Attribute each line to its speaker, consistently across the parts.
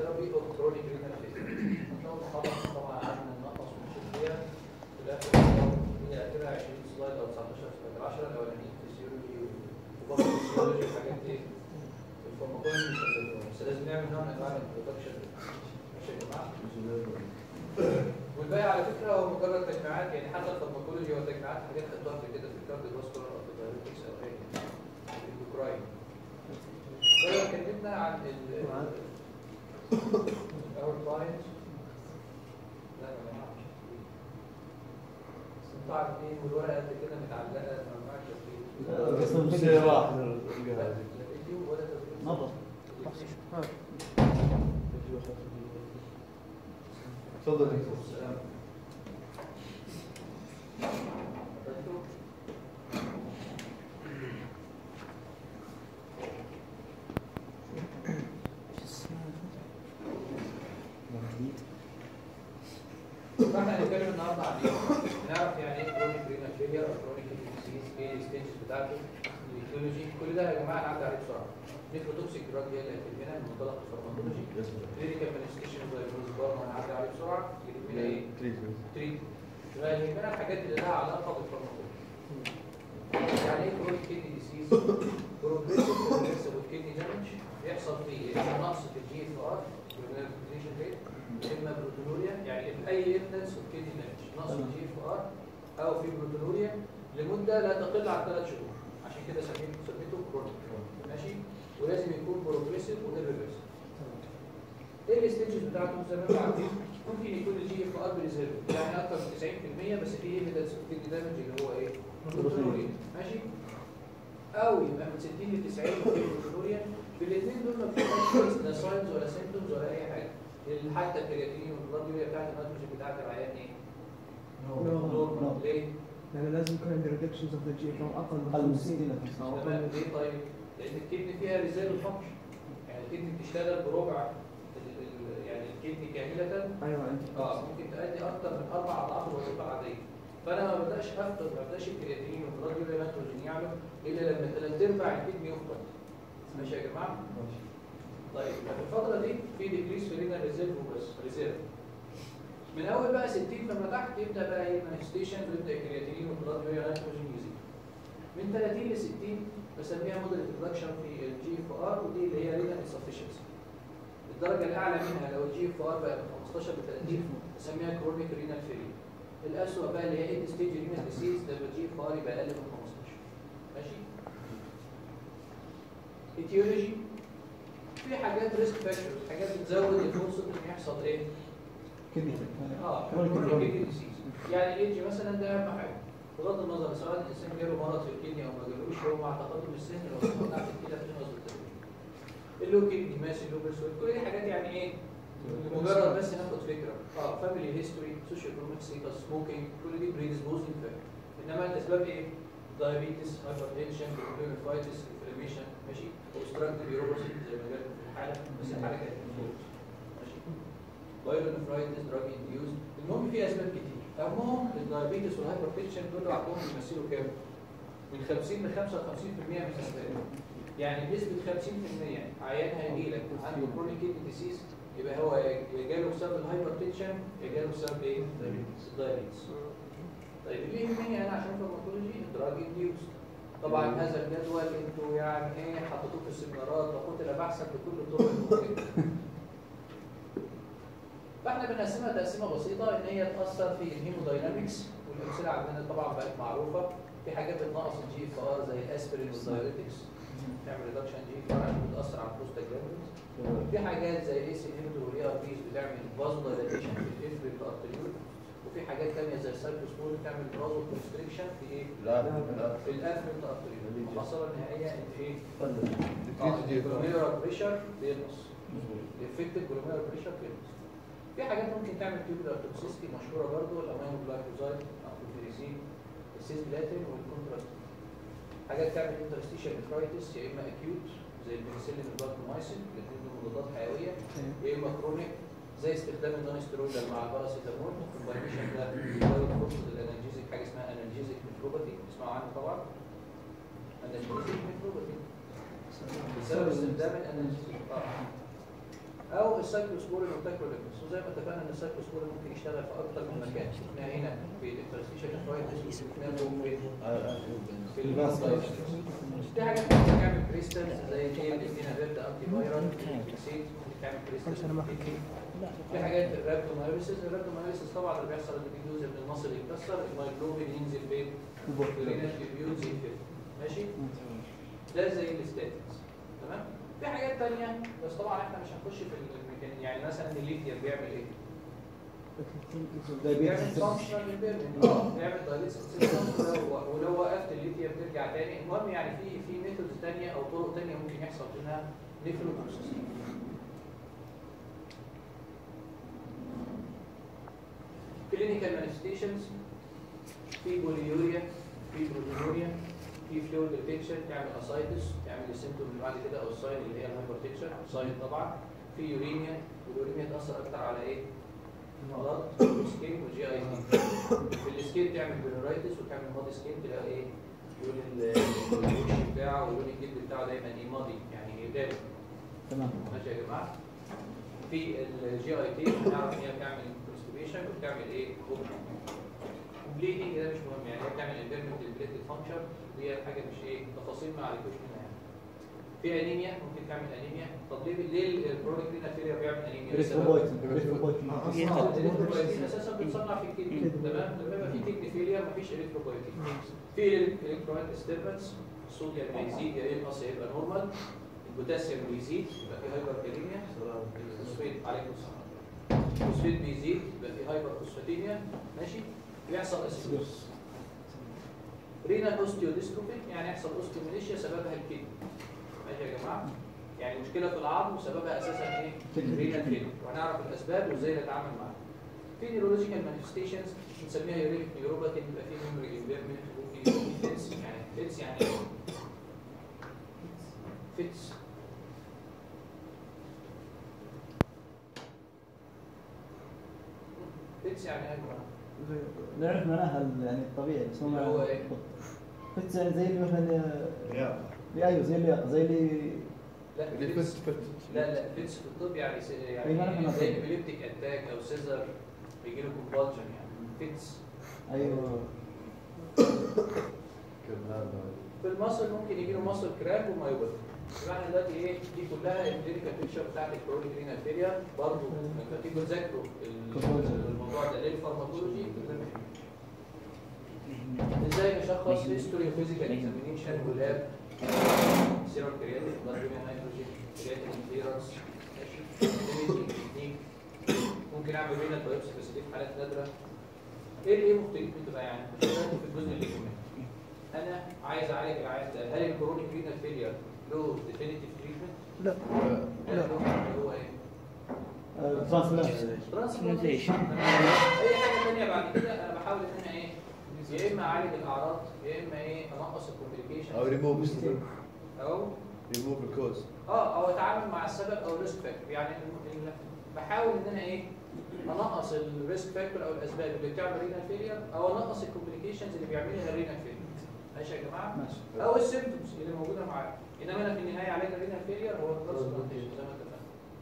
Speaker 1: ثيرابي اوف كرونيك رينال فيلير لو خلاص طبعا قعدنا ننقص ونشوف فيها في الاخر هي اخرها 20 سلايد او 19 سلايد 10 الاولانيين فيسيولوجي وبرضه فيسيولوجي وحاجات ايه الفارماكولوجي مش هنزلهم بس لازم نعمل نوع من انواع الانترودكشن ماشي يا جماعه والباقي على فكره هو مجرد تجميعات يعني حتى الفارماكولوجي هو تجميعات حاجات خدتوها قبل كده في الكارد فاسكولار او الدايركتكس او اي الاندوكراين فلو اتكلمنا عن ال our clients لا يا جماعه مش هتقول. بس انتوا عارفين والورقه قد كده متعلقه ما ينفعش تقول.
Speaker 2: بس شيء واحد
Speaker 1: لا لا فيديو ولا تسجيل.
Speaker 2: نظر
Speaker 3: تفضل
Speaker 1: عليكم السلام. أنتوا؟ فاحنا هنتكلم النهارده عن ايه؟ نعرف يعني ايه كرونيك رينال فيلير او كرونيك ديزيز ايه الستيجز بتاعته الايتيولوجي كل ده يا جماعه نعدي عليه بسرعه نيفروتوكسيك دراج هي اللي هتهمنا من منطلق الفارماكولوجي كلينيكال مانيفستيشن دايجنوز برضه هنعدي عليه بسرعه يهمنا ايه؟ تريد يبقى يهمنا الحاجات اللي لها علاقه بالفارماكولوجي يعني ايه كرونيك كيدني ديزيز؟ بروجريسيف بروجريسيف كيدني دامج بيحصل فيه يا اما نقص في الجي اف ار ريت اما بروتونوريا يعني اي انتنس اوف كيدني دامج نقص في الجي اف ار او في بروتونوريا لمده لا تقل عن ثلاث شهور عشان كده سميته سميته كرونيك ماشي ولازم يكون بروجريسيف وإيرفيرسيف ايه الستيجز بتاعته زي ما انتم عارفين ممكن يكون الجي اف ار بريزيرف يعني اكثر من 90% بس في ايفيدنس اوف كيدني دامج اللي هو ايه؟ بروتونوريا ماشي او يبقى من 60 ل 90 في بروتونوريا في الاثنين دول ما فيش لا ساينز ولا سيمبتومز ولا اي حاجه حتى الكرياتين والبلاد يوريا بتاعت النيتروجين بتاعت العيان ايه؟ نورمال ليه؟
Speaker 4: يعني لازم يكون عندي ريدكشنز اوف ذا جي اف اقل من
Speaker 2: أقل من
Speaker 4: 50
Speaker 2: 60
Speaker 4: او
Speaker 1: تمام
Speaker 4: اقل
Speaker 1: ليه طيب؟ لان الكدني فيها ريزيرف فانكشن يعني الكدني بتشتغل بربع ال- ال- يعني الكدني كامله
Speaker 4: ايوه انت
Speaker 1: اه ممكن تؤدي اكتر من اربع اضعاف الوظيفه العاديه فانا ما بداش افقد ما بداش الكرياتين والبلاد يوريا نيتروجين يعلو الا لما ثلاث ارباع الكدني يفقد ماشي يا جماعه؟ طيب في الفترة دي في ديكريس في رينال ريزيرف وبس ريزيرف من أول بقى 60 فما تحت يبدأ بقى ايه مانيفستيشن ويبدأ الكرياتين والبلاد يوريا نيتروجين يزيد من 30 ل 60 بسميها موديل انترودكشن في الجي اف ار ودي اللي هي رينال انسفشنسي الدرجة الأعلى منها لو الجي اف ار بقى من 15 ل 30 بسميها كرونيك رينال فيلير الأسوأ بقى اللي هي ايه ستيج رينال ديسيز ده الجي اف ار يبقى أقل من 15 ماشي ايتيولوجي في حاجات ريسك فاكتورز حاجات بتزود الفرصه ان يحصل ايه؟
Speaker 2: كدني
Speaker 1: اه
Speaker 2: كمان
Speaker 1: chronic
Speaker 2: كدني.
Speaker 1: kidney disease. يعني الايدج مثلا ده اهم حاجه بغض النظر سواء الانسان جاله مرض في الكدني او ما جالوش هو مع تقدم السن لو وقع في الكلى في نقص التدريج. اللو كدني ماشي اللو بيرسويد كل دي حاجات يعني ايه؟ مجرد بس ناخد فكره اه فاميلي هيستوري سوشيال ايكونوميك ستيتس سموكينج كل دي بريدisposing فاكتور انما الاسباب ايه؟ دايابيتس هايبرتنشن كلوريفايتس انفلاميشن ماشي اوبستراكتيف يوروباسي زي ما جت في الحاله بس الحاله كانت مفروض ماشي بايرونفرايتس دراج انديوز المهم في اسباب كتير اهمهم الدايابيتس والهايبرتنشن دول لوحدهم بيمثلوا كام؟ من 50 ل 55% من الاسباب يعني بنسبه 50% عيان هيجي لك عنده كرونيك كيدني ديسيز يبقى هو يا جاله بسبب الهايبرتنشن يا جاله بسبب ايه؟ الدايابيتس طيب اللي يهمني انا عشان فارماكولوجي الدراج انديوز طبعا هذا الجدول انتوا يعني ايه حطيتوه في السيمينارات وقتل بحثا بكل الطرق الممكنه فاحنا بنقسمها تقسيمه بسيطه ان هي تاثر في الهيموداينامكس والامثله عندنا طبعا بقت معروفه في حاجات بتنقص الجي اف ار زي الاسبرين والدايوريتكس تعمل ريدكشن جي اف ار عشان بتاثر على البروستاجلاندز في حاجات زي الاس انهبيتور والاي ار بيز بتعمل فازو دايلاتيشن في الافريت ارتريول وفي حاجات ثانيه زي السايكلوسبول بتعمل برازو كونستريكشن في ايه؟
Speaker 3: لا لا
Speaker 1: في الافريت ارتريول المحصله النهائيه ان ايه؟
Speaker 3: ديكريس جي
Speaker 1: الجلوميرال بريشر بينقص الافكتيف جلوميرال بريشر بينقص في حاجات ممكن تعمل تيوبولار توكسيستي مشهوره برضو الامينو جلايكوزايد او الفيريزين السيسبلاتين والكونتراست حاجات تعمل انترستيشن نفرايتس يا اما اكيوت زي البنسلين والباركومايسين الاثنين دول مضادات حيويه يا اما كرونيك زي استخدام النون ستيرويدال مع الباراسيتامول الكومباينيشن ده بيزود فرصه الانالجيزيك حاجه اسمها انالجيزيك نفروباتي تسمعوا عنه طبعا انالجيزيك نفروباتي بسبب استخدام الانالجيزيك اه او السايكلوسبورين والتاكروليكس وزي ما اتفقنا ان السايكلوسبورين ممكن يشتغل في اكتر من مكان شفناها هنا في الانترستيشن نفرايتس شفناها في
Speaker 2: الباس.
Speaker 1: في حاجات ممكن تعمل كريستالز زي ايه اللي فينا ريد انتي فايرال كيسيت ممكن تعمل
Speaker 4: بس انا ما
Speaker 1: كريستالز
Speaker 4: حكيت
Speaker 1: في حاجات الرابتومايوسيس الرابتومايوسيس طبعا اللي بيحصل ان في جزء من المصل يتكسر المايجلوبين ينزل فين؟ في الرينال تيبيولز يقفل ماشي؟ ده زي الستاتكس تمام؟ في حاجات تانية بس طبعا احنا مش هنخش في الميكانيزم يعني مثلا الليثيوم بيعمل ايه؟ بيعمل فانكشنال امبيرمنت اه بيعمل دايليسيس ولو وقفت الليثيوم ترجع تاني المهم يعني في في ميثودز تانية او طرق تانية ممكن يحصل منها نيفروتوكسيس كلينيكال مانيفستيشنز في بوليوريا في بروتينوريا في فلويد ديتكشن تعمل اسايتس تعمل السيمتوم اللي بعد كده او الساين اللي هي الهايبرتكشن ساين طبعا في يوريميا واليوريميا تاثر اكتر على ايه؟ المرض السكين والجي اي تي في السكين تعمل بيلورايتس وتعمل ماضي سكين تلاقي ايه؟ يقول ال- الوش بتاعه ولون الجلد بتاعه دايما ايه ماضي يعني دافئ
Speaker 2: تمام
Speaker 1: ماشي يا جماعه في الجي اي تي هنعرف ان هي بتعمل كونستيبيشن وبتعمل ايه بليدنج ده مش مهم يعني هي بتعمل امبيرمنت البليتد فانكشن دي حاجه مش ايه تفاصيل ما عليكوش منها يعني في انيميا ممكن تعمل انيميا طب ليه ليه البرونيك رينال فيلير بيعمل انيميا؟
Speaker 2: ريتروبويتن ريتروبويتن
Speaker 1: الاريثروبويتين اساسا بتصنع في الكدني تمام لما يبقى في كدني فيلير مفيش اريثروبويتين في الكترونات ديستربنس الصوديوم لما يزيد يا ينقص يا يبقى نورمال البوتاسيوم بيزيد يبقى في هايبر كاليميا الفوسفيت عليكم السلام الفوسفيت بيزيد يبقى في هايبر فوسفاتيميا ماشي بيحصل اسيدوس رينال اوستيوديستروفي يعني يحصل اوستيومينيشيا سببها الكدني ماشي يا جماعه يعني مشكله في العظم وسببها اساسا ايه؟ رينال فيلر وهنعرف الاسباب وازاي نتعامل معاها في نيورولوجيكال مانيفستيشنز بنسميها يوريك نيوروباثي بيبقى في ميموري امبيرمنت ممكن يبقى في فيتس يعني فيتس يعني ايه؟ فيتس فيتس يعني ايه يا جماعه؟
Speaker 2: نعرف معناها ال- يعني الطبيعي بس
Speaker 1: اللي هو إيه؟
Speaker 2: فتس يعني زي اللي مثلا
Speaker 3: يا
Speaker 2: ايوه زي اللياقه زي اللي
Speaker 1: لا
Speaker 3: اللي
Speaker 1: فيتس
Speaker 3: فت فت
Speaker 1: لا لا فيتس في الطب يعني س-
Speaker 2: أيوة،
Speaker 1: يعني
Speaker 2: أنا
Speaker 1: زي
Speaker 2: فاهم.
Speaker 1: ابيليبتيك اتاك او سيزر بيجي له كونفالجن يعني فيتس
Speaker 2: ايوه
Speaker 3: كذاب
Speaker 1: في المصل ممكن يجي له مصل كراك ومايوباثي يبقى احنا دلوقتي ايه دي كلها الكلينيكال بيكتشر بتاعت الكرونيك رينال فيلير برضه لما تيجوا تذاكروا ال- الموضوع ده ليه الفارماكولوجي ازاي نشخص هيستوري فيزيكال اكزامينيشن ولاب سيرم كرياتين بلاد نيتروجين كرياتين كليرنس ماشي imaging تكنيك ممكن اعمل رينال بايوبسي بس دي في حالات نادره ايه اللي ايه مختلفين تبقى يعني مش دلوقتي في الجزء اللي كمان انا عايز اعالج العيان ده هل الكرونيك رينال فيلير له ديفينيتيف تريتمنت؟
Speaker 4: لا
Speaker 1: لا اللي هو ايه؟
Speaker 2: ترانسبلانت
Speaker 1: ترانسبلانتيشن اي حاجه ثانيه بعد كده انا بحاول ان انا ايه يا اما اعالج الاعراض يا اما ايه انقص الكومبليكيشن
Speaker 3: او ريموف
Speaker 1: او
Speaker 3: ريموف الكوز
Speaker 1: اه او اتعامل مع السبب او الريسك فاكتور يعني ال- ال- بحاول ان انا ايه انقص الريسك فاكتور او الاسباب اللي بتعمل رينال فيلير او انقص الكومبليكيشنز اللي بيعملها الرينال فيلير ماشي يا جماعه
Speaker 2: ماشي
Speaker 1: او السيمبتومز اللي موجوده معاك انما انا في النهايه علاج الرينال فيلير هو الترانسبلانتيشن زي ما اتفقنا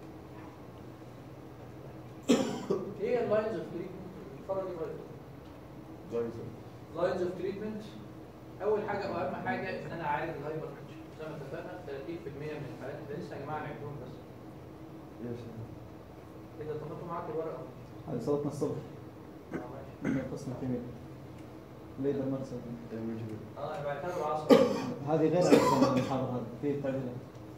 Speaker 1: ايه اللاينز اوف تريتمنت الفرق دي لاينز اوف تريتمنت اول حاجه واهم حاجه ان انا اعالج الهايبر تنشن زي ما اتفقنا 30% من الحالات ده لسه يا جماعه نعدهم بس كده اتفقتوا معاك الورقه
Speaker 2: هذه صوتنا الصبح
Speaker 1: اه ماشي
Speaker 2: من قسم الكيمياء ليبر مرسل
Speaker 1: اه انا بعتها العصر
Speaker 2: هذه غير أصلاً المحاضرة هذه في تعديلات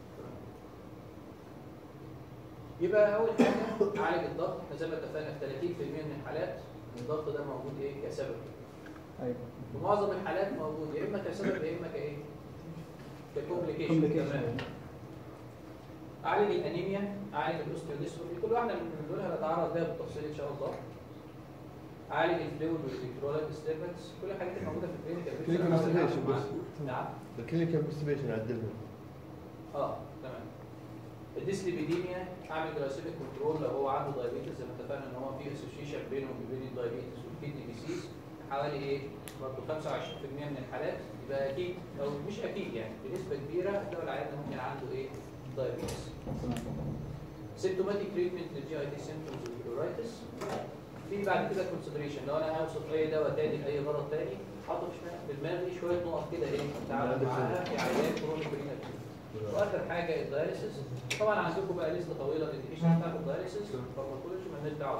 Speaker 1: يبقى اول حاجه اعالج الضغط احنا زي ما اتفقنا في 30% من الحالات الضغط ده موجود ايه كسبب
Speaker 2: ايوه
Speaker 1: ومعظم الحالات موجود يا اما كسبب يا اما كايه ككومبليكيشن
Speaker 2: Complication.
Speaker 1: تمام اعالج الانيميا اعالج الاوستيوديستروفي كل واحده من دول هنتعرض لها بالتفصيل ان شاء الله اعالج الفلويد والالكترولايت ديستربنس كل الحاجات الموجوده في الكلينيكال
Speaker 3: Clinical investigation بس.
Speaker 1: نعم
Speaker 3: الكلينيكال مستبيشن عدلهم
Speaker 1: اه تمام الديسليبيديميا اعمل جلايسيميك كنترول لو هو عنده دايابيتس زي ما اتفقنا ان هو في اسوشيشن بينه وبين الدايابيتس والكدني ديسيز حوالي ايه برضه 25% من الحالات يبقى اكيد او مش اكيد يعني بنسبه كبيره هتلاقي العيان ده ممكن عنده ايه دايابيتس
Speaker 2: تمام
Speaker 1: سيمتوماتيك تريتمنت للجي اي تي سيمتومز والاورايتس في بعد كده كونسيدريشن لو انا هوصف اي دواء تاني لاي غرض تاني حاطط في دماغي شويه نقط كده ايه اتعامل معاها في عيان كرونيك رينال واخر حاجه الدايليسيس طبعا عندكم بقى لسته طويله الانديكيشن بتاعت الدايليسيس فارماكولوجي مالناش دعوه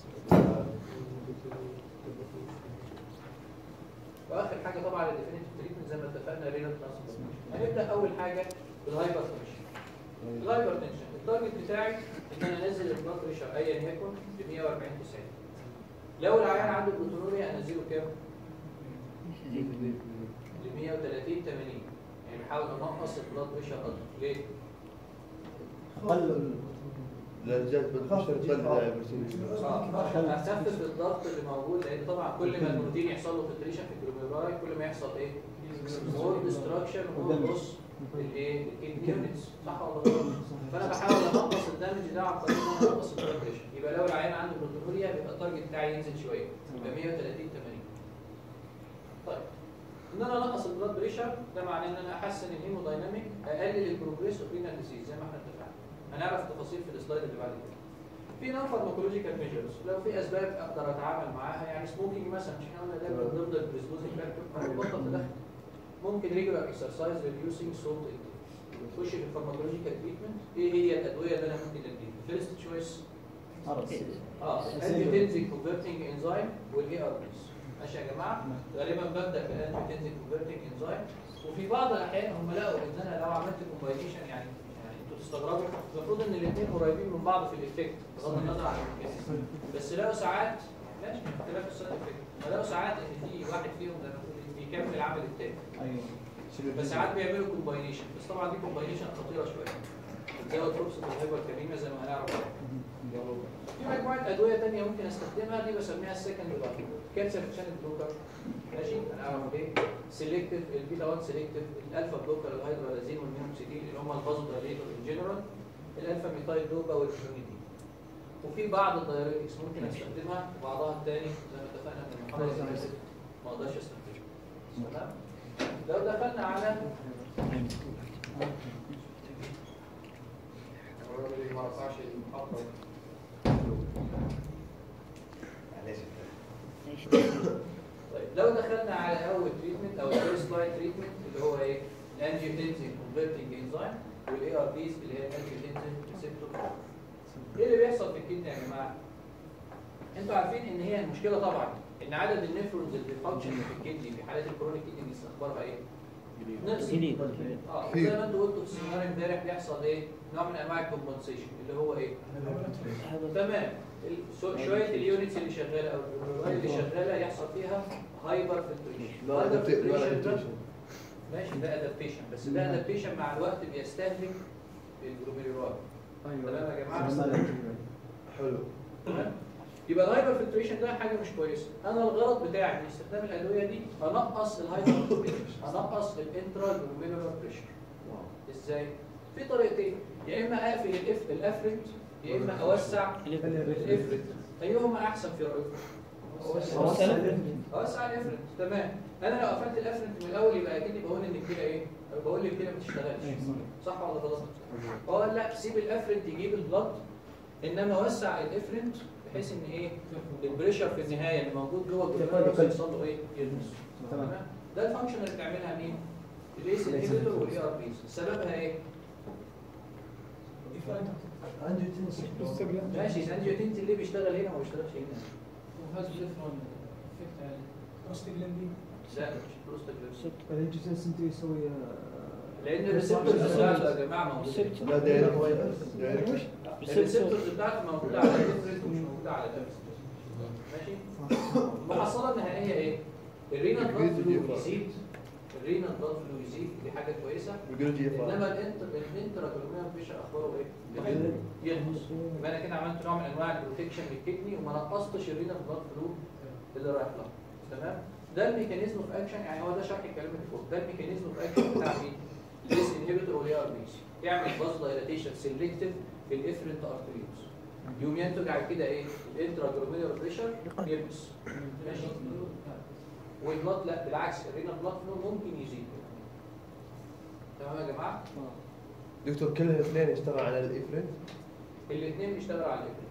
Speaker 1: واخر حاجه طبعا الديفينيتيف تريتمنت زي ما اتفقنا رينال ترانسبلانتيشن هنبدا اول حاجه بالهايبر تنشن الهايبر تنشن التارجت بتاعي ان انا انزل البلاد بريشر ايا يكن ب 140 90 لو العيان عنده بروتونوريا انزله كام؟ ل 130 80 يعني بحاول انقص البلاد بريشر اكتر ليه؟
Speaker 2: قل
Speaker 3: لا زاد بالبشر قل برسيم
Speaker 1: اه اخفف الضغط اللي موجود لان طبعا كل ما البروتين يحصل له فلتريشن في الجلوميرولاي كل ما يحصل ايه؟ مور ديستراكشن مور
Speaker 2: والدمج.
Speaker 1: لوس الايه؟ الكيدني يونتس صح ولا غلط؟ فانا بحاول انقص الدمج ده عن طريق ان انا انقص البلاد بريشر يبقى لو العيان عنده بروتونوريا يبقى التارجت بتاعي ينزل شويه يبقى 130 80 طيب ان انا انقص البلاد بريشر ده معناه ان انا احسن الهيمودايناميك اقلل البروجريس اوف رينال ديزيز زي ما احنا اتفقنا هنعرف تفاصيل في السلايد اللي بعد كده في نوع فارماكولوجيكال ميجرز لو في اسباب اقدر اتعامل معاها يعني سموكينج مثلا مش احنا قلنا ده من ضمن البريسبوزنج فاكتور بطل تدخل ممكن ريجولار اكسرسايز ريديوسينج سولت تخش في الفارماكولوجيكال تريتمنت ايه هي الادويه اللي انا ممكن اديها فيرست تشويس
Speaker 2: عرس
Speaker 1: اه الانجيوتنسين كونفرتنج انزيم والاي ار بيز ماشي يا جماعه غالبا ببدا بالانجيوتنسين كونفرتنج انزيم وفي بعض الاحيان هم لقوا ان انا لو عملت كومباينيشن يعني يعني انتوا تستغربوا المفروض ان الاثنين قريبين من بعض في الايفكت بغض النظر عن الميكانيزم بس لقوا ساعات ماشي اختلاف السايد افكت لقوا ساعات ان في واحد فيهم زي ما بنقول بيكمل العمل الثاني
Speaker 2: ايوه
Speaker 1: بس ساعات بيعملوا كومباينيشن بس طبعا دي كومباينيشن خطيره شويه بتزود فرصه الهايبر كريمه زي ما هنعرف في مجموعه ادويه ثانيه ممكن استخدمها دي بسميها السكند بلوكر كانسر شانل بلوكر ماشي هنعرف ايه سيلكتيف البيتا 1 سيلكتيف الالفا بلوكر الهيدرالازين والمينوكسيديل اللي هم الفازودايليتور ان جنرال الالفا ميثايل دوبا والكلونيدين وفي بعض الدايوريتكس ممكن استخدمها وبعضها الثاني زي ما اتفقنا من المحاضره اللي فاتت ما اقدرش استخدمها تمام لو دخلنا على الراجل اللي ما رفعش المحاضره طيب لو دخلنا على اول تريتمنت او الفيرست لاين تريتمنت اللي هو ايه؟ الانجيوتنسين كونفرتنج انزيم والاي ار بيز اللي هي الانجيوتنسين ريسبتور ايه اللي بيحصل في الكدني يا جماعه؟ انتوا عارفين ان هي المشكله طبعا ان عدد النفرونز اللي بيفانكشن في الكدني في حالات الكرونيك كدني اخبارها ايه؟ نقص اه زي ما انتوا قلتوا في السيمينار امبارح بيحصل ايه؟ نوع من انواع الكومبنسيشن اللي هو ايه؟ تمام ال- شو- شويه اليونتس اللي شغاله او الجلوبال اللي شغاله يحصل فيها هايبر فلتريشن هايبر فلتريشن ده ماشي ده ادابتيشن بس ده ادابتيشن مع الوقت بيستهلك الجلوميرولار تمام يا جماعه
Speaker 3: حلو
Speaker 1: تمام يبقى الهايبر فلتريشن ده حاجه مش كويسه انا الغرض بتاعي من استخدام الادويه دي انقص الهايبر فلتريشن انقص الانترا جلوميرولار بريشر ازاي في طريقتين يا اما اقفل الاف الافرنت يا اما اوسع الافرنت ايهما احسن في رايكم اوسع الافرنت تمام انا لو قفلت الافرنت من الاول يبقى اكني بقول ان الكلى ايه بقول لك الكلى ما تشتغلش صح ولا غلط اه لا سيب الافرنت يجيب البلد انما وسع الافرنت بحيث ان ايه البريشر في النهايه اللي موجود جوه الجلوكوز يحصل له ايه يلمس
Speaker 2: تمام.
Speaker 1: تمام ده الفانكشن اللي بتعملها مين الايس انهبيتور والاي ار بيز سببها ايه ماشي الانجيوتنسين ليه بيشتغل هنا وما بيشتغلش هنا
Speaker 5: وهذا الافرون افكت على بروستاجلاندين
Speaker 1: لا مش بروستاجلاندين
Speaker 4: الانجيوتنسين يسوي
Speaker 1: لان الريسبتورز بتاعته يا جماعه موجوده
Speaker 3: لا دايركت دايركت
Speaker 1: الريسبتورز بتاعته موجوده على الافرنت ومش موجوده على الافرنت ماشي المحصله النهائيه ايه الرينال بلاد فلو يزيد الرينال بلاد فلو يزيد دي حاجه كويسه
Speaker 3: بيقولوا جي اف
Speaker 1: انما الانتر الانترا جلوميرال بريشر اخباره ايه؟ يقل ينقص يبقى انا كده عملت نوع من انواع البروتكشن للكدني وما نقصتش الرينال بلاد فلو اللي رايح لها تمام ده الميكانيزم اوف اكشن يعني هو ده شرح الكلام اللي فوق ده الميكانيزم اوف اكشن بتاع مين؟ ليس انهبيتور والاي ار بيز يعمل باز دايلاتيشن سيلكتيف للافرنت ارتريوز يوم ينتج على كده ايه؟ الانترا جلوميرال بريشر ينقص ماشي والبلاد لا بالعكس الرينال بلاد فلو ممكن يزيد تمام يا جماعه؟
Speaker 3: دكتور كل الاثنين يشتغل على الافرنت
Speaker 1: الاثنين بيشتغلوا على الاثنين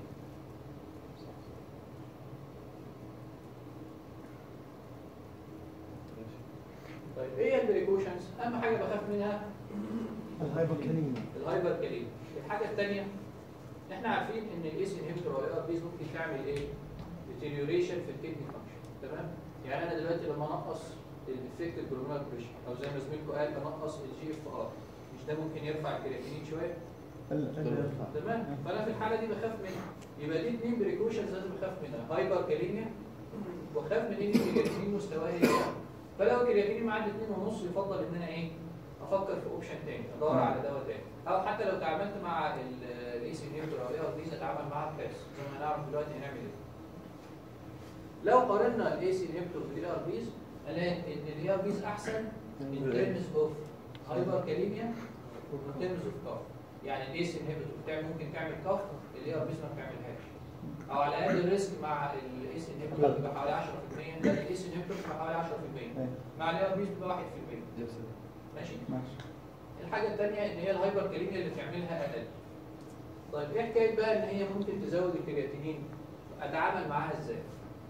Speaker 1: طيب ايه هي البريكوشنز؟ اهم حاجه بخاف منها
Speaker 4: الهايبر كلينيا
Speaker 1: الهايبر كليم الحاجه الثانيه احنا عارفين ان الاس انهبيتور او الاي ار بيز ممكن تعمل ايه؟ ديتيريوريشن في الكدني فانكشن تمام؟ يعني انا دلوقتي لما انقص الافكتيف جلوميرال بريشر او زي ما زميلكم قال انقص الجي اف ار مش ده ممكن يرفع الكرياتينين شويه؟ تمام فانا في الحاله دي بخاف منها يبقى دي اثنين بريكوشنز لازم اخاف منها هايبر كاليميا واخاف من ان الكرياتينين مستواه يعلى فلو الكرياتينين معدي 2 ونص يفضل ان انا ايه افكر في اوبشن تاني ادور
Speaker 2: نعم.
Speaker 1: على دواء تاني او حتى لو تعاملت مع الايس انهبيتور او اي ار بيز اتعامل معاها بكاس زي ما هنعرف دلوقتي هنعمل ايه لو قارنا الايس انهبيتور بالاي ار بيز هنلاقي ان الاي ار بيز احسن in terms of hyperkalemia in terms of cough يعني الايس انهبيتور بتعمل ممكن تعمل كاف الاي ار بيز ما بتعملهاش او على الاقل الريسك مع الايس انهبيتور بيبقى حوالي 10% لا الايس انهبيتور بيبقى حوالي 10% مع الاي ار بيز بيبقى 1% ماشي
Speaker 2: ماشي
Speaker 1: الحاجه الثانيه ان هي الهايبر كاليميا اللي بتعملها اقل طيب ايه حكايه بقى ان هي ممكن تزود الكرياتينين اتعامل معاها ازاي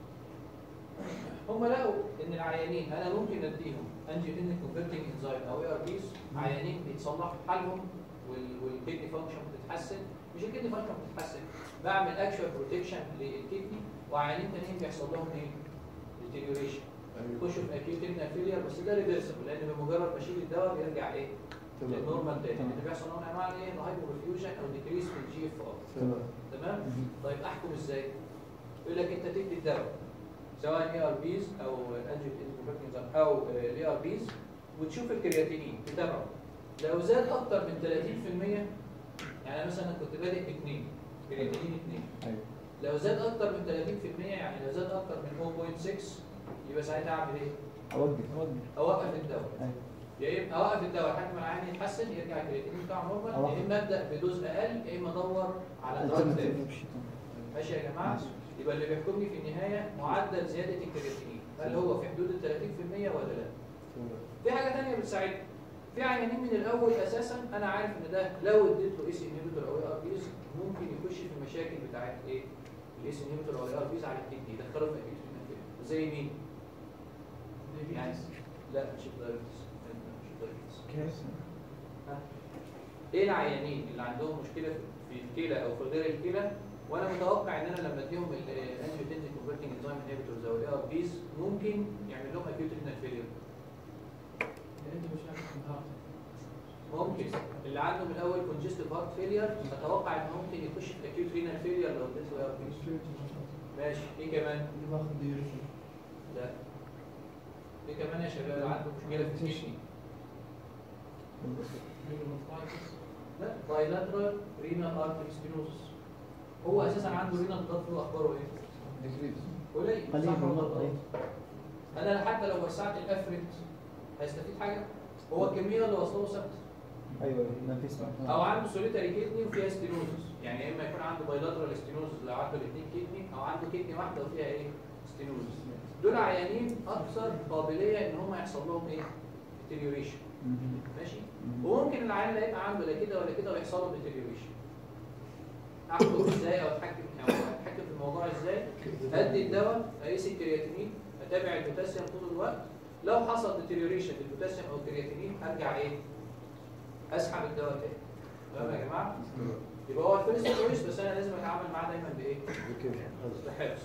Speaker 1: هم لقوا ان العيانين انا ممكن اديهم انجيوتنسين كونفرتنج انزايم او اي ار بيز عيانين بيتصلح حالهم وال- والكدني فانكشن بتتحسن مش الكدني فانكشن بتتحسن بعمل اكشوال بروتكشن للكدني وعيانين تانيين بيحصل لهم ايه؟ ديتيريوريشن يخشوا في اكيوت كدني فيلير بس ده ريفرسبل لان بمجرد ما اشيل الدواء بيرجع ايه؟ للنورمال تاني
Speaker 2: تمام.
Speaker 1: اللي بيحصل نوع من انواع الايه؟ الهايبوفيوجن او ديكريس في الجي اف ار
Speaker 2: تمام
Speaker 1: تمام؟ طيب احكم ازاي؟ يقول لك انت تدي الدواء سواء اي ار بيز او انجيوتنسين او الاي ار بيز وتشوف الكرياتينين تتابعه لو زاد اكتر من 30% يعني أنا مثلا كنت بادئ باثنين كرياتينين اثنين
Speaker 2: ايوه
Speaker 1: لو زاد اكتر من 30% يعني لو زاد اكتر من 0.6 يبقى ساعتها اعمل ايه؟
Speaker 2: اوقف اوقف
Speaker 1: اوقف الدواء
Speaker 2: ايوه
Speaker 1: يا اما اوقف الدواء لحد ما العيان يتحسن يرجع الكرياتينين بتاعه نورمال
Speaker 2: أوقف.
Speaker 1: يا اما ابدا بدوز اقل يا اما ادور على دراج تاني ماشي يا جماعه
Speaker 2: ماشي.
Speaker 1: يبقى اللي بيحكمني في النهايه معدل زياده الكرياتينين هل هو في حدود ال 30% ولا لا؟ في حاجه ثانيه بتساعدني في عيانين من الاول اساسا انا عارف ان ده لو اديت له اس انهبيتور او اي ار بيز ممكن يخش في المشاكل بتاعت ايه؟ الاس انهبيتور او اي ار بيز على الكدني يدخله في اكيد زي مين؟ يعني لا مش الدايبيتس مش الدايبيتس
Speaker 4: كيس
Speaker 1: ايه العيانين اللي عندهم مشكله في الكلى او في غير الكلى وانا متوقع ان انا لما اديهم الانجيوتنسين كونفرتنج انزيم انهبيتورز او الاي ار بيز ممكن يعمل لهم اكيوت رينال فيلير
Speaker 5: عنده مشاكل في الهارت
Speaker 1: ممكن اللي عنده من الاول كونجستيف هارت فيلير اتوقع ان ممكن يخش في اكيوت رينال فيلير لو اديت له اي ار بيز ماشي ايه كمان
Speaker 4: اللي باخذ ديوريشن
Speaker 1: لا ايه كمان يا شباب اللي عنده مشكله في الكدني لا بايلاترال رينال ارتري ستينوزس هو اساسا عنده رينال بلاد فلو اخباره ايه؟
Speaker 2: ديكريز
Speaker 1: قليل
Speaker 2: قليل
Speaker 1: صح ولا
Speaker 2: والله
Speaker 1: غلط؟
Speaker 2: قليل.
Speaker 1: انا حتى لو وسعت الافرد هيستفيد حاجه هو الكميه اللي واصله له ثابته
Speaker 2: ايوه ما في اسمع
Speaker 1: او عنده سوليتاري كيدني وفيها ستينوزس يعني يا اما يكون عنده بايلاترال ستينوزس لو عنده الاثنين كيدني او عنده كيدني واحده وفيها ايه؟ ستينوزس دول عيانين اكثر قابليه ان هم يحصل لهم ايه؟ ديتيريوريشن ماشي وممكن العيان لا يبقى عنده لا كده ولا كده ويحصل له ديتيريوريشن احكم ازاي او اتحكم او اتحكم في الموضوع ازاي ادي الدواء اقيس الكرياتينين اتابع البوتاسيوم طول الوقت لو حصل ديتيريوريشن للبوتاسيوم او الكرياتينين ارجع ايه اسحب الدواء تاني تمام يا جماعه يبقى هو الفيرست كويس بس انا لازم اتعامل معاه دايما بايه بحرص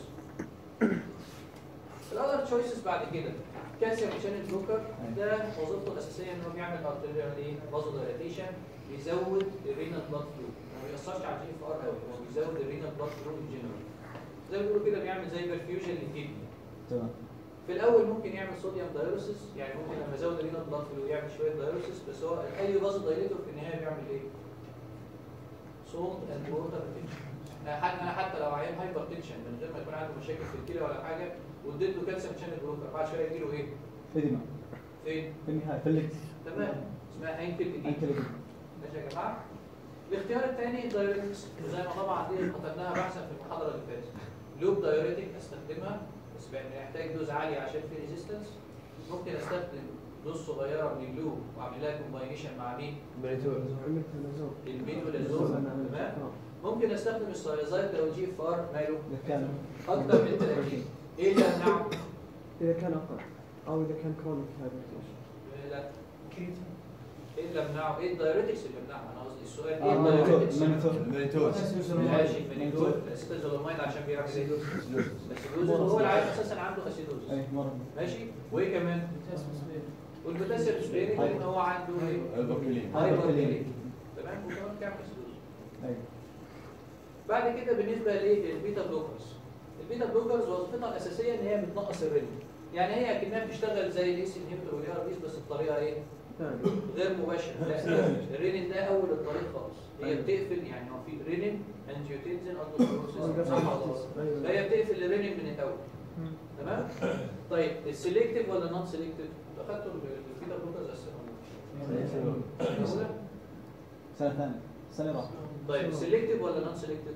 Speaker 1: الاذر تشويسز بعد كده كالسيوم شانل بلوكر ده وظيفته الاساسيه ان هو بيعمل ارتيريال ايه بازو دايلاتيشن بيزود الرينال بلاد فلو ما بيأثرش على الجي اف ار قوي هو بيزود الرينال بلاد فلو ان جنرال زي ما بيقولوا كده بيعمل زي برفيوجن للكدني
Speaker 2: تمام
Speaker 1: في الاول ممكن يعمل صوديوم دايوريسيس يعني ممكن لما يزود الرينال بلاد فلو يعمل شويه دايوريسيس بس هو اي بازو دايليتور في النهايه بيعمل ايه؟ صوت اند ووتر ريتنشن حتى انا حتى لو عيان هايبر تنشن من غير ما يكون عنده مشاكل في الكلى ولا حاجه واديت له كالسيوم شانل بلوكر بعد شويه يجي له ايه؟
Speaker 2: اديما
Speaker 1: فين؟
Speaker 2: في النهايه في الليكس
Speaker 1: تمام اسمها هينكل
Speaker 2: انت
Speaker 1: جديد
Speaker 2: اللي
Speaker 1: ماشي يا جماعه الاختيار الثاني الدايوريتكس وزي ما طبعا دي قتلناها بحثا في المحاضره اللي فاتت لوب دايوريتك استخدمها بس بان يحتاج دوز عاليه عشان في ريزيستنس ممكن استخدم دوز صغيره من اللوب واعمل لها كومباينيشن مع مين؟
Speaker 3: مانيتور
Speaker 4: عملت نزول
Speaker 1: الميدولازول تمام ممكن استخدم السايزايد لو جي فار ماله
Speaker 2: اذا كان
Speaker 1: اكتر من 30 ايه اللي يمنعه؟
Speaker 4: اذا كان اقل او اذا كان كرونيك هايبرتنشن
Speaker 1: لا ايه اللي يمنعه؟ ايه الدايريتكس اللي يمنعه؟ انا قصدي السؤال ايه
Speaker 2: آه، مانيتول
Speaker 1: الدايريتكس؟
Speaker 2: مانيتول
Speaker 3: المانيتوز
Speaker 1: ماشي مانيتول اسيتازولاميد عشان بيعمل ايه؟ اسيدوز هو العيان اساسا عنده اسيدوز
Speaker 2: اي مرض
Speaker 1: ماشي وايه كمان؟ والبوتاسيوم سبيري لان هو عنده ايه؟
Speaker 3: البكلين
Speaker 1: هايبركليك تمام وكمان بتعمل اسيدوز
Speaker 2: اي
Speaker 1: بعد كده بالنسبه للبيتا بلوكرز البيتا بلوكرز وظيفتها الاساسيه ان هي بتنقص الرينين يعني هي اكنها بتشتغل زي الاس انهبيتور والار بيس بس بطريقه ايه؟
Speaker 4: ثاني
Speaker 1: غير مباشره لا الرينين ده اول الطريق خالص هي بتقفل يعني هو في رينين انجيوتنزين اندوسكلوروسيس فهي بتقفل الرينين من الاول تمام طيب السلكتيف ولا نون سلكتيف اخدتوا البيتا بلوكرز السنه
Speaker 2: سنه ثانيه سنه راح
Speaker 1: طيب سلكتيف ولا نون سلكتيف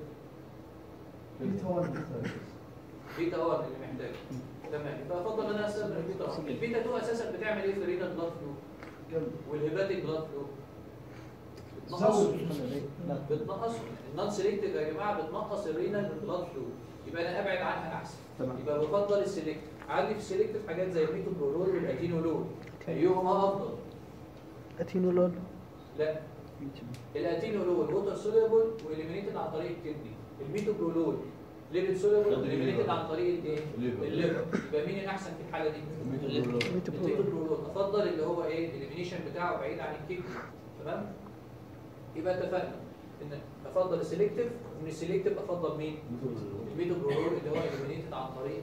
Speaker 1: بيتا 1 اللي محتاجه تمام يبقى افضل ان انا استخدم البيتا 1 البيتا 2 اساسا بتعمل ايه في الرينال بلاد فلو والهيباتيك بلاد فلو بتنقص
Speaker 2: لا
Speaker 1: بتنقص النون سيلكتيف يا جماعه بتنقص الرينال بلاد فلو يبقى انا ابعد عنها احسن
Speaker 2: تمام
Speaker 1: يبقى بفضل السيلكتيف عندي في السيلكتيف حاجات زي الميتوبرولول والاتينولول ايهما افضل
Speaker 4: اتينولول
Speaker 1: لا الاتينولول ووتر سوليبل واليمينيتد عن طريق الكدني الميتوبرولول ليبيد سوليبل واليمينيتد عن طريق الايه
Speaker 3: الليفر.
Speaker 1: الليفر يبقى مين الاحسن في الحاله دي الميتوبرولول افضل اللي هو ايه الاليمينيشن بتاعه بعيد عن الكدني تمام يبقى اتفقنا ان افضل السيلكتيف ومن السيلكتيف افضل مين الميتوبرولول اللي هو اليمينيتد عن طريق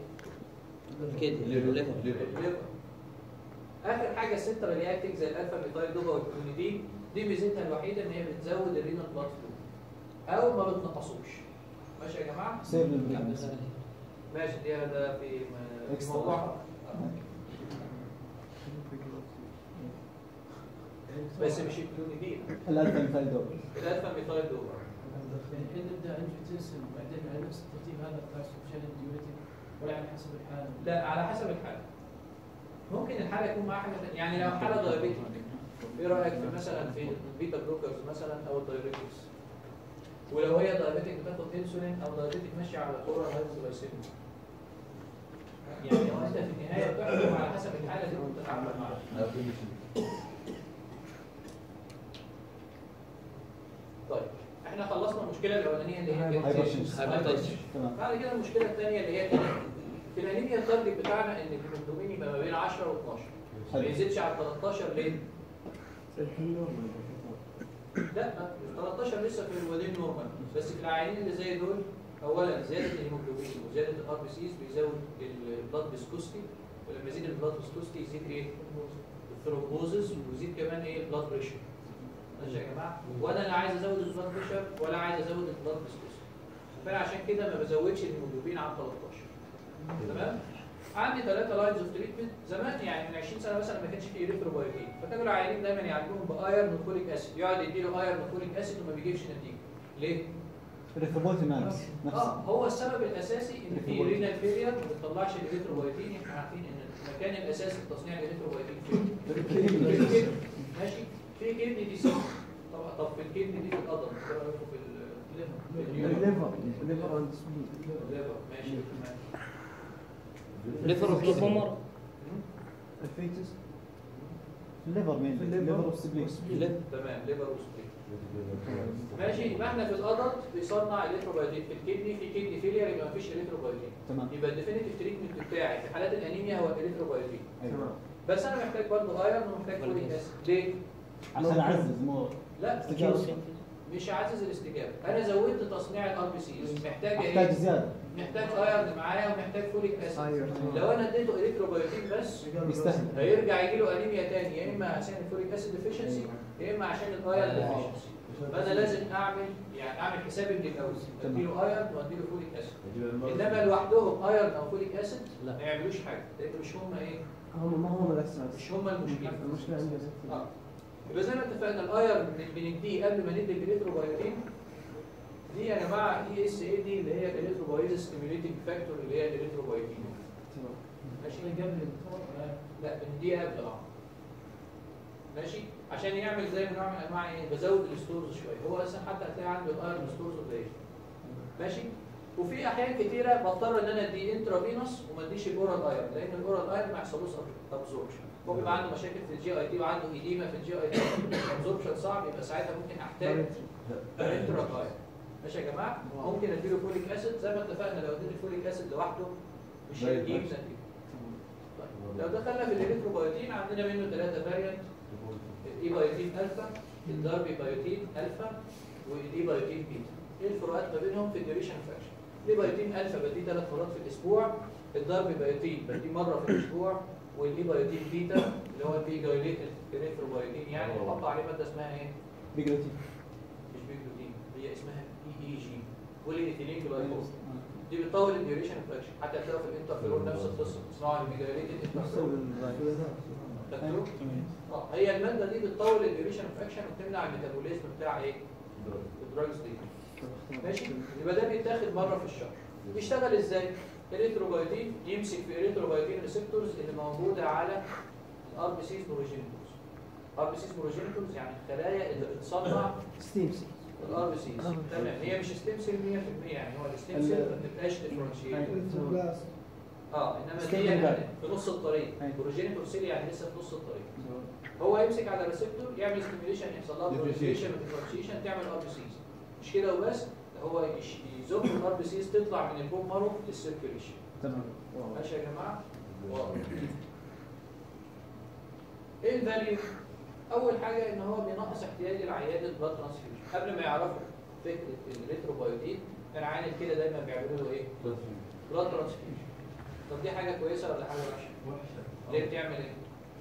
Speaker 1: الليفر اخر حاجه السنترال رياكتنج زي الالفا ميثايل دوبا والكلونيدين دي ميزتها الوحيده ان هي بتزود الرينال بلاد فلو او ما بتنقصوش ماشي يا جماعه
Speaker 2: سير للبريكنس
Speaker 1: ماشي دي ده في في
Speaker 2: Extra.
Speaker 1: موضوع بس مش الكلونيدين
Speaker 2: الالفا مثال دور
Speaker 1: الالفا ميثايل دوبا
Speaker 5: الحين نبدا انجيوتنسن وبعدين على نفس الترتيب هذا كلاسيفيكيشن الديوريتك ولا على حسب الحاله؟
Speaker 1: لا على حسب الحاله ممكن الحاله يكون معاها حاجه تانية. يعني لو حاله دايابيتك ايه رايك في مثلا في البيتا بلوكرز مثلا او الدايوريتكس ولو هي دايابيتك بتاخد انسولين او دايابيتك ماشيه على اورال هايبوغلايسيميا يعني هو انت في النهايه بتحكم على حسب الحاله اللي انت بتتعامل معاها طيب احنا خلصنا المشكله الاولانيه اللي هي كانت
Speaker 2: Hypertension.
Speaker 1: Hypertension.
Speaker 2: تمام
Speaker 1: بعد كده المشكله الثانيه اللي هي الانيميا في الانيميا التارجت بتاعنا ان الهيموجلوبين يبقى ما بين 10 و 12 ما
Speaker 2: حلو.
Speaker 1: يزيدش على 13 ليه؟ لا 13 لسه في الوالين نورمال بس في العيانين اللي زي دول اولا زياده الهيموجلوبين وزياده الار بي سيز بيزود البلاد فيسكوستي ولما يزيد البلاد فيسكوستي يزيد ايه؟ الثرومبوزز ويزيد كمان ايه؟ البلاد بريشر ماشي يا جماعه وانا لا عايز ازود البلاد بريشر ولا عايز ازود البلاد فيسكوستي فانا عشان كده ما بزودش الهيموجلوبين عن 13 تمام عندي ثلاثة لاينز اوف تريتمنت زمان يعني من 20 سنه مثلا ما كانش فيه اريثروبايتين فكانوا العيانين دايما يعالجوهم بايرن وفوليك اسيد يقعد يديله ايرن وفوليك اسيد وما بيجيبش نتيجه ليه؟
Speaker 2: ريثروبويتين مالس
Speaker 1: اه
Speaker 2: نفسه
Speaker 1: هو السبب الاساسي ان في رينال فيلير ما بتطلعش الاريثروبايتين احنا عارفين ان المكان الاساسي لتصنيع الاريثروبايتين فين؟ في الكدني ماشي في كدني دي سيل طبعا طب في الكدني دي في القدم ايه رايكم في ال- في اليورين؟
Speaker 4: الليفر الليفر اند سبلين
Speaker 1: الليفر ماشي تمام.
Speaker 6: ليفر وكيفومر
Speaker 4: الفيتس
Speaker 2: الليفر مين
Speaker 4: في الليفر
Speaker 2: الليفر والسبلين
Speaker 1: تمام ليفر وسبلين ماشي يبقى احنا في الادلت بيصنع الريتروبايتين في الكدني في كدني فيلير يبقى مفيش ريتروبايتين
Speaker 2: تمام
Speaker 1: يبقى الديفينيتيف تريتمنت بتاعي في حالات الانيميا هو الريتروبايتين
Speaker 2: ايوه
Speaker 1: بس انا محتاج برضه ايرون ومحتاج فوليك اسيد ليه؟
Speaker 2: عشان اعزز مو
Speaker 1: لا
Speaker 2: استجابه
Speaker 1: مش عايز الاستجابه انا زودت تصنيع الار بي سيز محتاج
Speaker 2: احتاج
Speaker 1: ايه؟
Speaker 2: زياده
Speaker 1: محتاج ايرون معايا ومحتاج فوليك اسيد
Speaker 4: ايوه
Speaker 1: لو انا اديته اريتروبايتين بس
Speaker 2: يستاهل
Speaker 1: هيرجع يجي له انيميا تاني يا اما عشان الفوليك اسيد ديفيشنسي يا اما عشان الايرون ديفيشنسي فانا لازم اعمل يعني اعمل حسابي من الاول اديله ايرون واديله فوليك اسيد انما لوحدهم ايرون او فوليك اسيد
Speaker 6: لا.
Speaker 1: ما يعملوش حاجه لان مش هم ايه
Speaker 4: هم ما هم الاساس
Speaker 1: مش هم المشكله
Speaker 4: المشكله عندنا
Speaker 1: اه يبقى زي ما اتفقنا الايرون بنديه قبل ما ندي الاريثروبايوتين دي يا جماعه اي اس اي دي اللي هي الاريثروبايوز ستيميوليتنج فاكتور اللي هي الاريثروبايوتين ماشي
Speaker 5: قبل الدكتور
Speaker 1: لا بنديها قبل اه ماشي عشان يعمل زي نوع من انواع ايه بزود الستورز شويه هو اصلا حتى هتلاقي عنده الايرون ستورز قليل ماشي وفي احيان كتيره بضطر ان انا اديه انترافينوس وما اديش الاورال ايرون لان الاورال ايرون ما يحصلوش ابزوربشن هو بيبقى عنده مشاكل في الجي اي تي وعنده ايديما في الجي اي تي ابزوربشن صعب يبقى ساعتها ممكن احتاج انترا ايرون ماشي يا جماعه ممكن اديله فوليك اسيد زي ما اتفقنا لو اديت الفوليك اسيد لوحده مش
Speaker 3: زي
Speaker 1: هيجيب
Speaker 3: الفرش.
Speaker 1: نتيجه طيب لو دخلنا في الالكتروبايوتين عندنا منه ثلاثه فاريانت الاي بايوتين الفا الداربي بايوتين الفا والاي بايوتين بيتا ايه الفروقات ما بينهم في الديوريشن فاكشن الاي بايوتين الفا بديه ثلاث مرات في الاسبوع الداربي بايوتين بديه مره في الاسبوع والاي بايوتين بيتا اللي هو البي جايليتد الريثروبايوتين يعني بنحط عليه ماده اسمها ايه؟
Speaker 2: بيجلوتين
Speaker 1: مش بيجلوتين هي اسمها اي اي جي بوليإيثيلين جلايكوز دي بتطول الديوريشن فاكشن حتى هتلاقوا في الانترفيرون نفس القصه اسمها البيجايليتد انترفيرون فاكتوره؟ اه هي الماده دي بتطول الديوريشن اوف اكشن وبتمنع الميتابوليزم بتاع ايه؟ الدراجز دي ماشي؟ يبقى ده بيتاخد مره في الشهر بيشتغل ازاي؟ الريتروبايتين يمسك في الريتروبايتين ريسبتورز اللي موجوده على الار بي سيز بروجينيتورز ار بي سيز بروجينيتورز يعني الخلايا اللي بتصنع
Speaker 4: ستيم سي
Speaker 1: الار بي سيز تمام هي مش ستيم سيل 100% يعني هو الستيم سيل ما بتبقاش ديفرنشيتد اه انما
Speaker 2: Stem
Speaker 1: دي يعني
Speaker 2: cell.
Speaker 1: في نص الطريق
Speaker 2: أيوة.
Speaker 1: بروجينيتور سيل يعني لسه في نص الطريق هو يمسك على الريسبتور يعمل ستيميوليشن يحصل لها
Speaker 3: Differentiation.
Speaker 1: بروليفريشن وديفرنشيشن تعمل ار بي سيز مش كده وبس ده هو يش- يزق الار بي سيز تطلع من البون مارو للسيركيوليشن
Speaker 2: تمام
Speaker 1: ماشي يا جماعه واضح. ايه الفاليو اول حاجه ان هو بينقص احتياج العيان للبلاد ترانسفيوجن قبل ما يعرفوا فكره الريتروبايوتين كان عيان كده دايما بيعملوا له ايه بلاد ترانسفيوجن طب دي حاجه كويسه ولا حاجه وحشه ليه بتعمل ايه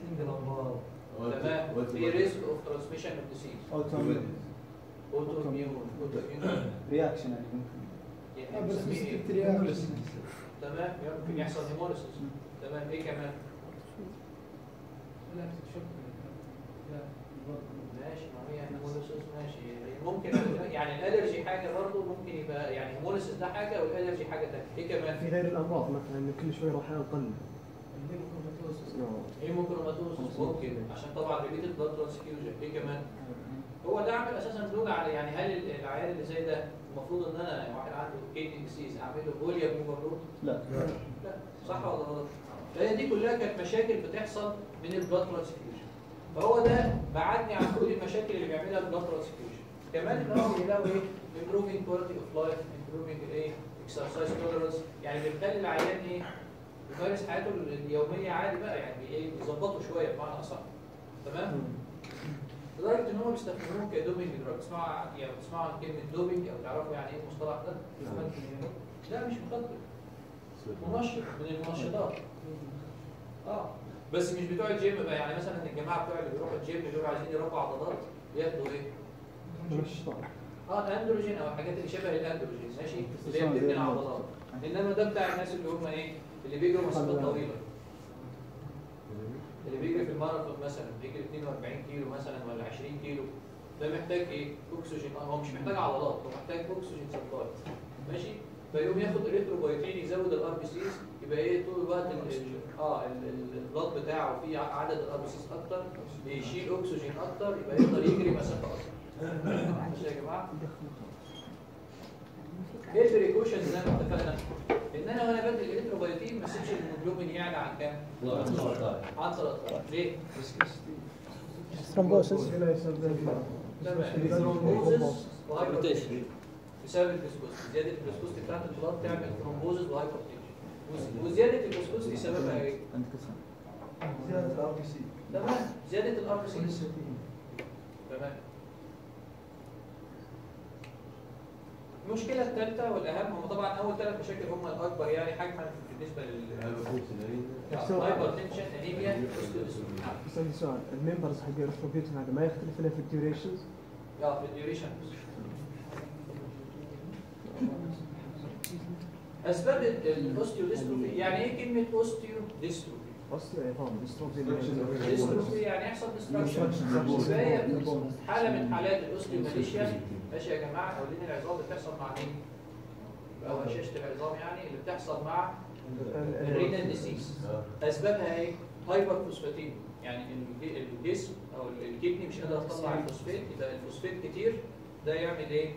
Speaker 1: تمام في ريسك اوف ترانسميشن اوف ديسيز
Speaker 2: اوتوميون
Speaker 1: اوتو اميون اوتو اميون
Speaker 2: رياكشن يعني ممكن
Speaker 1: يعني بنسميه إيه؟ تمام يمكن يحصل هيموليسيس تمام ايه كمان
Speaker 5: لا تشك لا
Speaker 1: ماشي ما هي هيموليسيس ماشي ممكن يعني الالرجي حاجه برضه ممكن يبقى يعني هيموليسيس ده حاجه والالرجي حاجه ثانيه ايه كمان
Speaker 4: في غير الامراض مثلا انه كل شوي يروح يقل
Speaker 5: الهيموكروماتوسس
Speaker 1: هيموكروماتوز ممكن عشان طبعا ريليتد بلاد ترانسفيوجن ايه كمان هو ده عامل اساسا لود على يعني هل العيال اللي زي ده المفروض ان انا واحد عنده كيدني ديسيز اعمل له بوليا اوفرلود
Speaker 2: لا
Speaker 1: لا صح ولا غلط؟ فهي دي كلها كانت مشاكل بتحصل من البلاد ترانسفيوجن فهو ده بعدني عن كل المشاكل اللي بيعملها البلاد ترانسفيوجن كمان ان هو بيلاقوا ايه improving quality of life improving ايه exercise tolerance يعني بيخلي العيان ايه يمارس حياته اليوميه عادي بقى يعني ايه يظبطه شويه بمعنى اصح تمام لدرجه ان هم بيستخدموه كدوبنج دراج تسمعوا يعني تسمعوا عن كلمه دوبنج او تعرفوا يعني ايه المصطلح ده؟ لا مش مخدر منشط من المنشطات اه بس مش بتوع الجيم بقى يعني مثلا الجماعه بتوع اللي بيروحوا الجيم بيقولوا عايزين يربوا عضلات بياخدوا ايه؟ اه الاندروجين او الحاجات اللي شبه الاندروجين ماشي اللي هي بتبني العضلات انما ده بتاع الناس اللي هم ايه؟ اللي بيجروا مسافات طويله اللي بيجري في الماراثون مثلا بيجري 42 كيلو مثلا ولا 20 كيلو ده محتاج ايه؟ اكسجين آه، هو مش محتاج عضلات هو محتاج اكسجين سبلاي ماشي؟ فيقوم ياخد اريثروبايتين يزود الار بي سيز يبقى ايه طول الوقت ال- ال- اه ال- ال- البلاد بتاعه فيه عدد الار بي سيز اكتر بيشيل اكسجين اكتر يبقى يقدر يجري مسافه اكتر ماشي يا جماعه؟ ايه البريكوشنز زي ما اتفقنا؟ ان انا وانا بدي الاريثروبايتين ما اسيبش الهيموجلوبين يعلى عن كام؟ عن 13 ليه؟
Speaker 4: ثرومبوسس هنا يسبب
Speaker 1: تمام ثرومبوزس وهايبرتنشن بسبب الجلوكوز زياده الجلوكوز بتاعت البلاد تعمل ثرومبوزس وهايبرتنشن وزياده الجلوكوز دي سببها ايه؟
Speaker 2: انكسر
Speaker 3: زيادة الار بي سي
Speaker 1: تمام زياده الار بي سي تمام المشكله الثالثه والاهم هم طبعا اول ثلاث مشاكل هم الاكبر يعني حجما بالنسبه لل هايبرتنشن انيميا
Speaker 4: بس عندي سؤال الممبرز حق الريتروبيوتين هذا ما يختلف الا في الديوريشنز
Speaker 1: اه في الديوريشن اسباب الاوستيو ديستروفي يعني ايه كلمه اوستيو ديستروفي
Speaker 4: اصل عظام ديستروفي
Speaker 1: ديستروفي يعني يحصل ديستراكشن فهي حاله من حالات الاوستيوماليشيا ماشي يا جماعه اولين العظام اللي بتحصل مع مين؟ او هشاشه العظام يعني اللي بتحصل مع الرينال ديسيز اسبابها ايه؟ هايبر فوسفاتين يعني الج- الجسم او الكدني مش قادر تطلع الفوسفات يبقى الفوسفات كتير ده يعمل ايه؟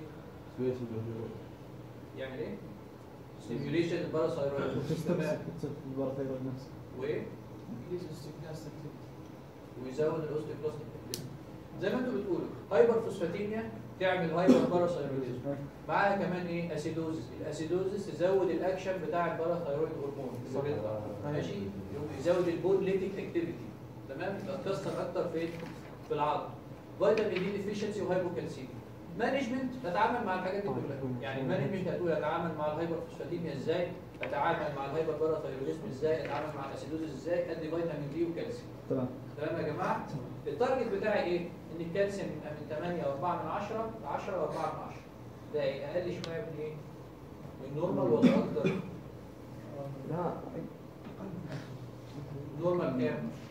Speaker 1: يعمل ايه؟ ستيميوليشن الباراثايرويد
Speaker 2: تستمسك الباراثايرويد نفسه
Speaker 1: وايه؟
Speaker 5: انكريز استكلاس اكتيفيتي
Speaker 1: ويزود الاوستيوكلاستيك اكتيفيتي زي ما انتوا بتقولوا هايبر فوسفاتيميا تعمل هايبر باراثايرويدزم معاها كمان ايه اسيدوزس الاسيدوزس تزود الاكشن بتاع الباراثايرويد هرمون اللي بيطلع ماشي يقوم يزود البون ليتيك اكتيفيتي تمام يبقى تكسر اكتر في في العظم فيتامين دي ديفيشنسي وهايبوكالسيميا مانجمنت نتعامل مع الحاجات دي كلها يعني المانجمنت هتقول اتعامل مع الهايبر فوسفاتيميا ازاي اتعامل مع الهايبر باراثايرويدزم ازاي اتعامل مع الاسيدوزس ازاي ادي فيتامين دي وكالسيوم
Speaker 2: تمام
Speaker 1: تمام يا جماعه التارجت بتاعي ايه ان الكالسيوم يبقى من 8 و4 من 10 ل 10 و4 من 10 ده إيه؟ اقل شويه من ايه من نورمال ولا اكتر
Speaker 4: لا
Speaker 1: نورمال كام